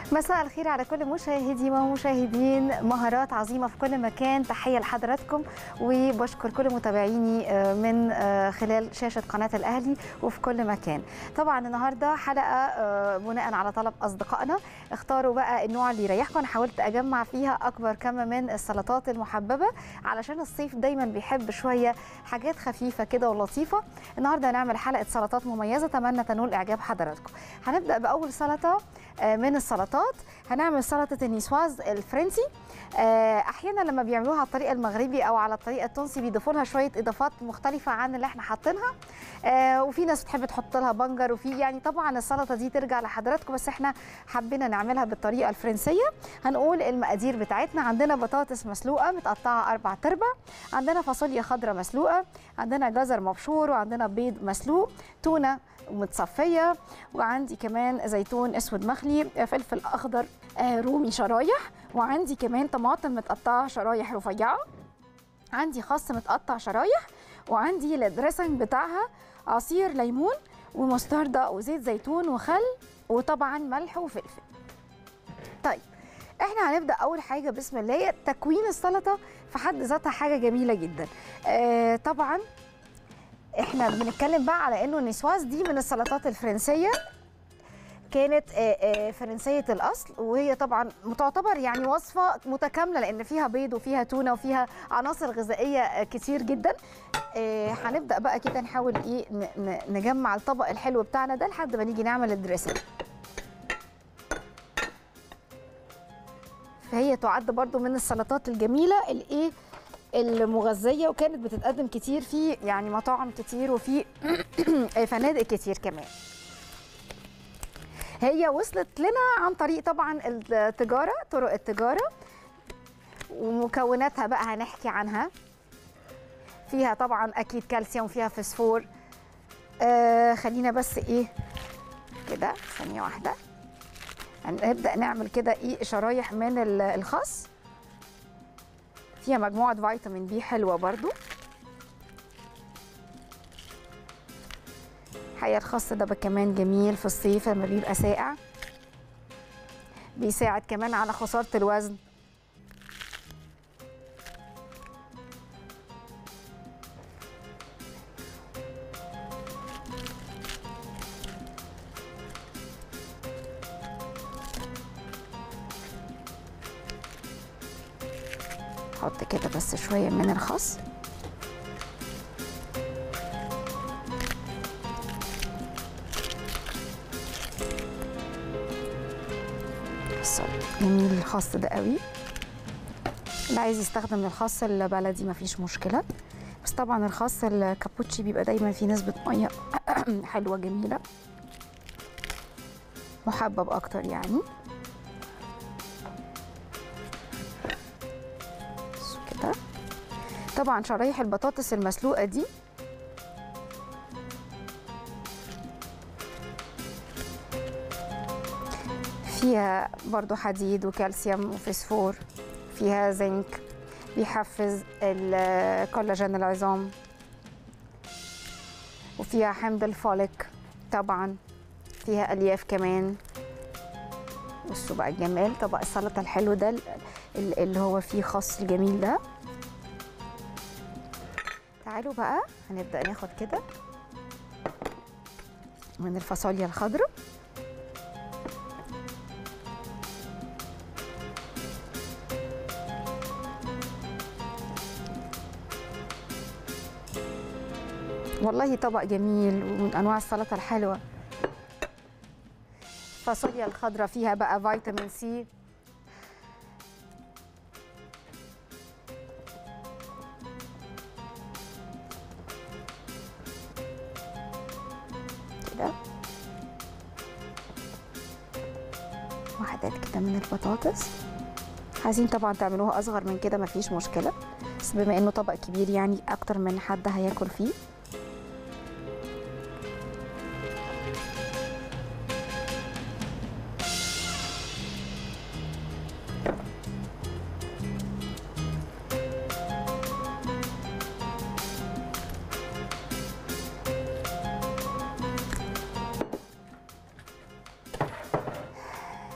مساء الخير على كل مشاهدي ومشاهدين مهارات عظيمه في كل مكان تحيه لحضراتكم وبشكر كل متابعيني من خلال شاشه قناه الاهلي وفي كل مكان طبعا النهارده حلقه بناء على طلب اصدقائنا اختاروا بقى النوع اللي يريحكم انا حاولت اجمع فيها اكبر كم من السلطات المحببه علشان الصيف دايما بيحب شويه حاجات خفيفه كده ولطيفه النهارده هنعمل حلقه سلطات مميزه اتمنى تنول اعجاب حضراتكم هنبدا باول سلطه من السلطات هنعمل سلطه النيسواز الفرنسي احيانا لما بيعملوها على الطريقه المغربي او على الطريقه التونسي بيضيفوا لها شويه اضافات مختلفه عن اللي احنا حاطينها وفي ناس بتحب تحط لها بنجر وفي يعني طبعا السلطه دي ترجع لحضراتكم بس احنا حبينا نعملها بالطريقه الفرنسيه هنقول المقادير بتاعتنا عندنا بطاطس مسلوقه متقطعه اربع تربع عندنا فاصوليا خضراء مسلوقه عندنا جزر مبشور وعندنا بيض مسلوق تونه متصفيه وعندي كمان زيتون اسود مخلي فلفل اخضر رومي شرايح وعندي كمان طماطم متقطعه شرايح رفيعه عندي خس متقطع شرايح وعندي الدريسنج بتاعها عصير ليمون ومستردة وزيت زيتون وخل وطبعا ملح وفلفل طيب احنا هنبدا اول حاجه بسم الله تكوين السلطه في حد ذاتها حاجه جميله جدا آه طبعا احنا بنتكلم بقى على انه النسواز دي من السلطات الفرنسيه كانت فرنسيه الاصل وهي طبعا تعتبر يعني وصفه متكامله لان فيها بيض وفيها تونه وفيها عناصر غذائيه كتير جدا هنبدا بقى كده نحاول ايه نجمع الطبق الحلو بتاعنا ده لحد ما نيجي نعمل الدريسنج فهي تعد برضو من السلطات الجميله الايه المغذيه وكانت بتتقدم كتير في يعني مطاعم كتير وفي فنادق كتير كمان هي وصلت لنا عن طريق طبعا التجاره طرق التجاره ومكوناتها بقى هنحكي عنها فيها طبعا اكيد كالسيوم فيها فسفور آه خلينا بس ايه كده ثانيه واحده هنبدا نعمل كده ايه شرايح من الخس فيها مجموعه فيتامين بي حلوه برضو الحقيقه الخس ده كمان جميل في الصيف لما بيبقى ساقع بيساعد كمان على خساره الوزن احط كده بس شويه من الخس جميل الخس ده قوي اللي عايز يستخدم الخس البلدي مفيش مشكله بس طبعا الخس الكابوتشي بيبقى دايما فيه نسبه ميه حلوه جميله محبب اكتر يعني كده طبعا شرايح البطاطس المسلوقه دي فيها برضو حديد وكالسيوم وفسفور فيها زنك بيحفز الكولاجين العظام وفيها حمض الفوليك طبعا فيها الياف كمان بصوا بقى الجمال طبق السلطه الحلو ده اللي هو فيه خس الجميل ده تعالوا بقى هنبدا ناخد كده من الفاصوليا الخضراء والله طبق جميل ومن انواع السلطه الحلوه الفاصوليا الخضراء فيها بقى فيتامين سي كده وحدات كده من البطاطس عايزين طبعا تعملوها اصغر من كده مفيش مشكله بس بما انه طبق كبير يعني اكتر من حد هياكل فيه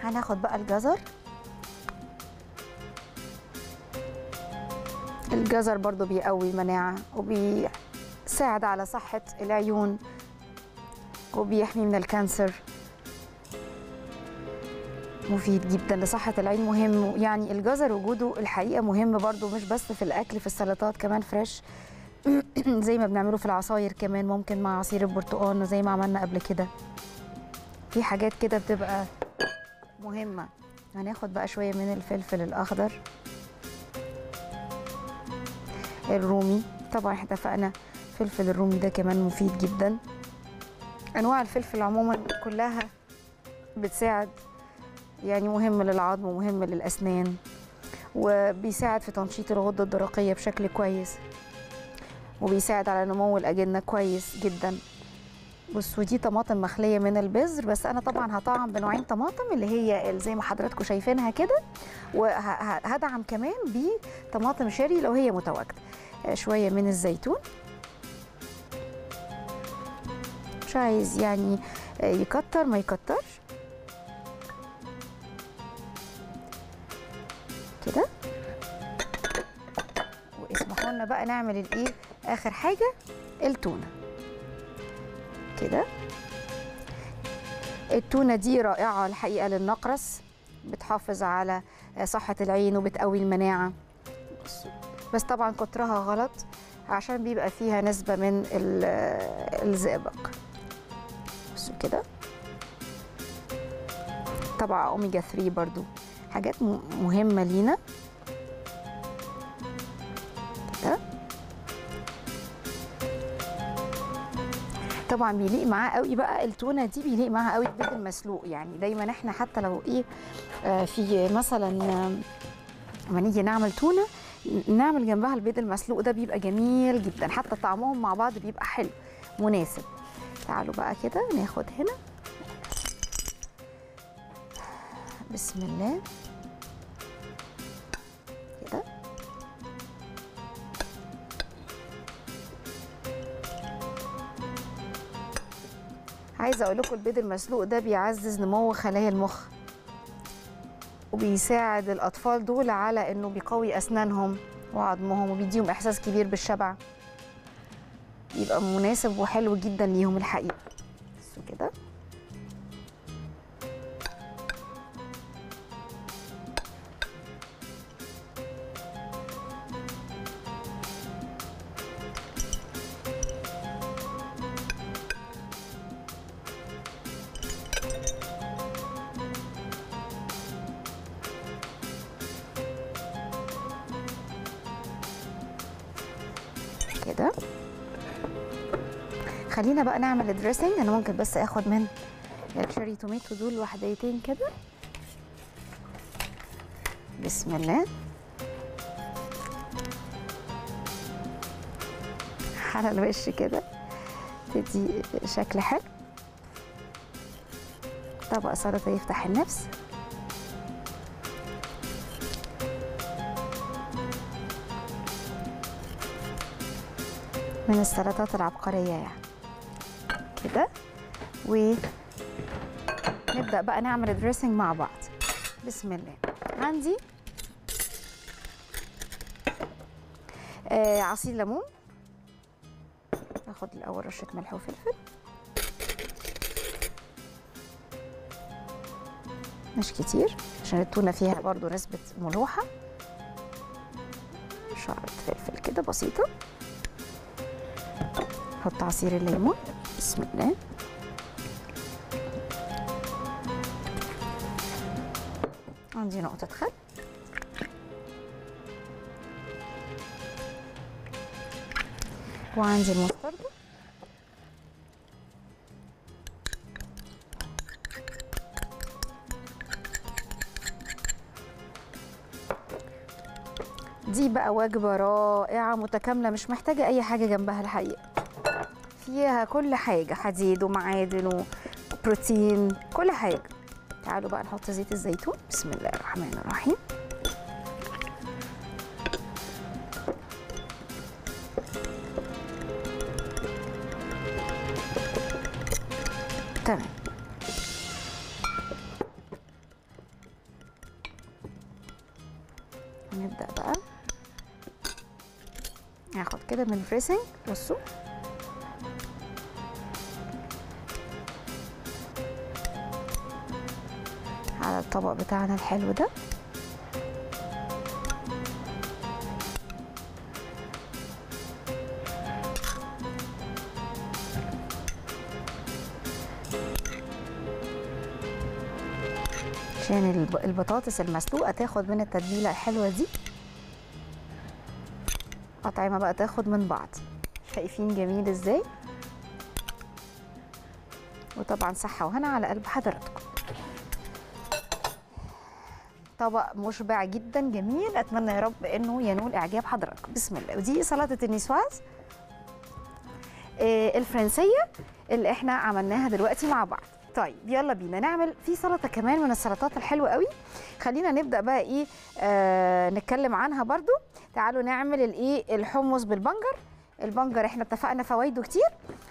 هناخد بقى الجزر الجزر برضو بيقوي المناعة وبيساعد على صحة العيون وبيحمي من الكانسر مفيد جدا لصحة العين مهم يعني الجزر وجوده الحقيقة مهم برضو مش بس في الأكل في السلطات كمان فريش زي ما بنعمله في العصاير كمان ممكن مع عصير البرتقال زي ما عملنا قبل كده في حاجات كده بتبقى مهمة هناخد بقى شوية من الفلفل الأخضر الرومي طبعا احنا اتفقنا فلفل الرومي ده كمان مفيد جدا انواع الفلفل عموما كلها بتساعد يعني مهم للعظم ومهم للاسنان وبيساعد في تنشيط الغده الدرقيه بشكل كويس وبيساعد على نمو الاجنه كويس جدا بصوا دي طماطم مخليه من البذر بس انا طبعا هطعم بنوعين طماطم اللي هي زي ما حضراتكم شايفينها كده وهدعم كمان بطماطم شيري لو هي متواجده شويه من الزيتون مش عايز يعني يكتر ما يكترش كده واسمحوا لنا بقى نعمل الايه اخر حاجه التونه كده التونه دي رائعه الحقيقه للنقرس بتحافظ على صحه العين وبتقوي المناعه بس طبعا كترها غلط عشان بيبقى فيها نسبه من الزئبق بصوا كده طبعا اوميجا 3 برضو حاجات مهمه لينا كده طبعا بيليق معاه قوي بقى التونه دي بيليق معاها قوي البيض المسلوق يعني دايما احنا حتى لو ايه آه في مثلا لما نيجي نعمل تونه نعمل جنبها البيض المسلوق ده بيبقى جميل جدا حتى طعمهم مع بعض بيبقى حلو مناسب تعالوا بقى كده ناخد هنا بسم الله كده عايزه اقول لكم البيض المسلوق ده بيعزز نمو خلايا المخ وبيساعد الاطفال دول على انه بيقوي اسنانهم وعظمهم وبيديهم احساس كبير بالشبع يبقى مناسب وحلو جدا ليهم الحقيقه بصوا كده كده خلينا بقى نعمل الدريسنج انا ممكن بس اخد من الشيري توميتو دول وحديتين كده بسم الله على الوش كده تدي شكل حلو طبق سلطه يفتح النفس من السلطات العبقرية يعني كده ونبدأ بقى نعمل الدريسنج مع بعض بسم الله عندي آه عصير ليمون هاخد الأول رشة ملح وفلفل مش كتير عشان التونة فيها برضو نسبة ملوحة شعرة فلفل كده بسيطة نحط عصير الليمون بسم الله عندي نقطة خل وعندي المستردة دي بقى وجبة رائعة متكاملة مش محتاجة أي حاجة جنبها الحقيقة فيها كل حاجة حديد ومعادن وبروتين كل حاجة تعالوا بقى نحط زيت الزيتون بسم الله الرحمن الرحيم تمام نبدا بقى هاخد كده من الدريسنج بصوا على الطبق بتاعنا الحلو ده عشان الب- البطاطس المسلوقه تاخد من التتبيله الحلوه دي أطعمة بقى تاخد من بعض شايفين جميل ازاي وطبعا صحة وهنا على قلب حضراتكم طبق مشبع جدا جميل اتمنى يا رب انه ينول اعجاب حضراتكم بسم الله ودي سلطه النيسواز آه، الفرنسيه اللي احنا عملناها دلوقتي مع بعض طيب يلا بينا نعمل في سلطه كمان من السلطات الحلوه قوي خلينا نبدا بقى ايه آه نتكلم عنها برضو تعالوا نعمل الايه الحمص بالبنجر البنجر احنا اتفقنا فوائده كتير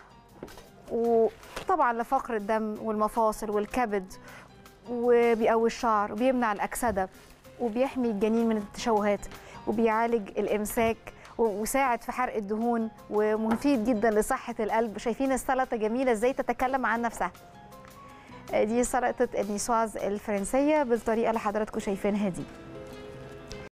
وطبعا لفقر الدم والمفاصل والكبد وبيقوي الشعر وبيمنع الاكسده وبيحمي الجنين من التشوهات وبيعالج الامساك وساعد في حرق الدهون ومفيد جدا لصحه القلب شايفين السلطه جميله ازاي تتكلم عن نفسها دي سلطه النيسواز الفرنسيه بالطريقه اللي حضراتكم شايفينها دي